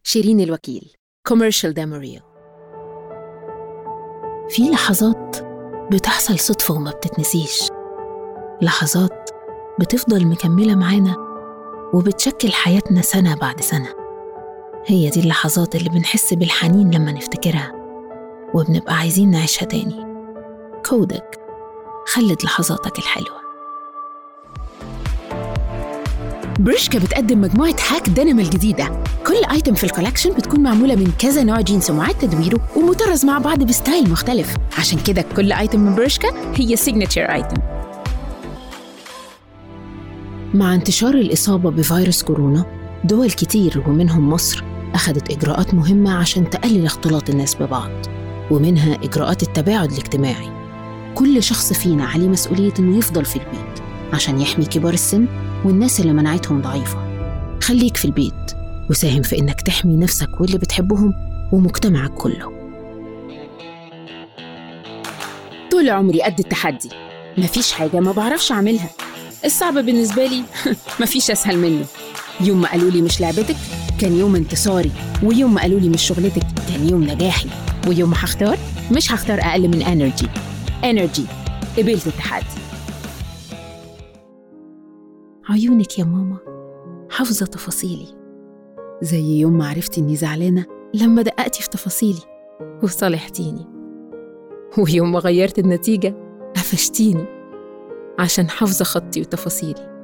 شيرين الوكيل كوميرشال داموريل في لحظات بتحصل صدفة وما بتتنسيش لحظات بتفضل مكملة معانا وبتشكل حياتنا سنة بعد سنة هي دي اللحظات اللي بنحس بالحنين لما نفتكرها وبنبقى عايزين نعيشها تاني كودك خلد لحظاتك الحلوة برشكا بتقدم مجموعة هاك دينم الجديدة كل ايتم في الكولكشن بتكون معمولة من كذا نوع جينز ومعاد تدويره ومطرز مع بعض بستايل مختلف عشان كده كل ايتم من برشكا هي سيجنتشر ايتم مع انتشار الإصابة بفيروس كورونا دول كتير ومنهم مصر أخذت إجراءات مهمة عشان تقلل اختلاط الناس ببعض ومنها إجراءات التباعد الاجتماعي كل شخص فينا عليه مسؤولية إنه يفضل في البيت عشان يحمي كبار السن والناس اللي مناعتهم ضعيفة خليك في البيت وساهم في إنك تحمي نفسك واللي بتحبهم ومجتمعك كله طول عمري قد التحدي مفيش حاجة ما بعرفش أعملها الصعب بالنسبة لي مفيش أسهل منه يوم ما قالوا لي مش لعبتك كان يوم انتصاري ويوم ما قالوا لي مش شغلتك كان يوم نجاحي ويوم ما هختار مش هختار أقل من انرجي انرجي قبلت التحدي عيونك يا ماما حافظة تفاصيلي زي يوم ما عرفتي إني زعلانة لما دققتي في تفاصيلي وصالحتيني ويوم ما غيرت النتيجة قفشتيني عشان حافظة خطي وتفاصيلي